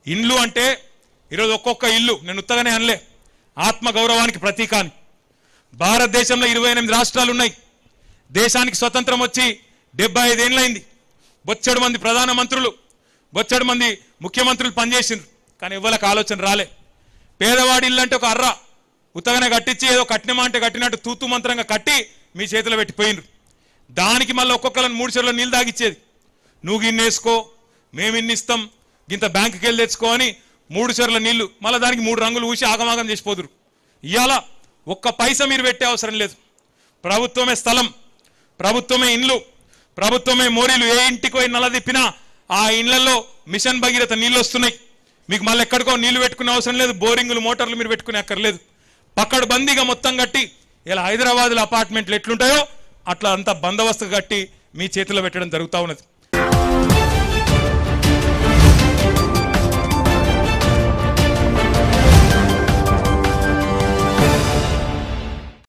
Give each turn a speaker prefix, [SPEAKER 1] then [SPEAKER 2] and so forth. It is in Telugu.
[SPEAKER 1] ఇండ్లు అంటే ఈరోజు ఒక్కొక్క ఇల్లు నేను ఉత్తగానే అనలే ఆత్మ గౌరవానికి ప్రతీక అని భారతదేశంలో ఇరవై ఎనిమిది రాష్ట్రాలు ఉన్నాయి దేశానికి స్వతంత్రం వచ్చి డెబ్బై ఐదేళ్ళైంది బొచ్చడు మంది ప్రధానమంత్రులు బొచ్చడు మంది ముఖ్యమంత్రులు పనిచేసిండ్రు కానీ ఇవ్వలకు ఆలోచన రాలే పేదవాడి ఇల్లు అంటే ఒక అర్ర ఉత్తగానే కట్టించి ఏదో కట్టినమా అంటే కట్టినట్టు తూతు మంత్రంగా కట్టి మీ చేతిలో పెట్టిపోయిండ్రు దానికి మళ్ళీ ఒక్కొక్కరిని మూడు చెరువులో నీళ్ళు తాగిచ్చేది నువ్వు గిన్నె వేసుకో మేము ఇన్ని ఇస్తాం ఇంత బ్యాంకుకి వెళ్ళి తెచ్చుకో అని మూడు చెరువుల నీళ్లు మళ్ళీ దానికి మూడు రంగులు ఊసి ఆగమాగం చేసిపోదురు ఇవాళ ఒక్క పైసా మీరు పెట్టే అవసరం లేదు ప్రభుత్వమే స్థలం ప్రభుత్వమే ఇండ్లు ప్రభుత్వమే మోరీలు ఏ ఇంటికి పోయి నల్ల తిప్పినా ఆ ఇండ్లలో మిషన్ భగీరథ నీళ్ళు వస్తున్నాయి మీకు మళ్ళీ ఎక్కడికో నీళ్లు పెట్టుకునే అవసరం లేదు బోరింగులు మోటార్లు మీరు పెట్టుకునే అక్కర్లేదు పక్కడు బందీగా మొత్తం కట్టి ఇలా హైదరాబాద్లో అపార్ట్మెంట్లు ఎట్లుంటాయో అట్లా అంతా బందోబస్తు కట్టి మీ చేతిలో పెట్టడం జరుగుతూ ఉన్నది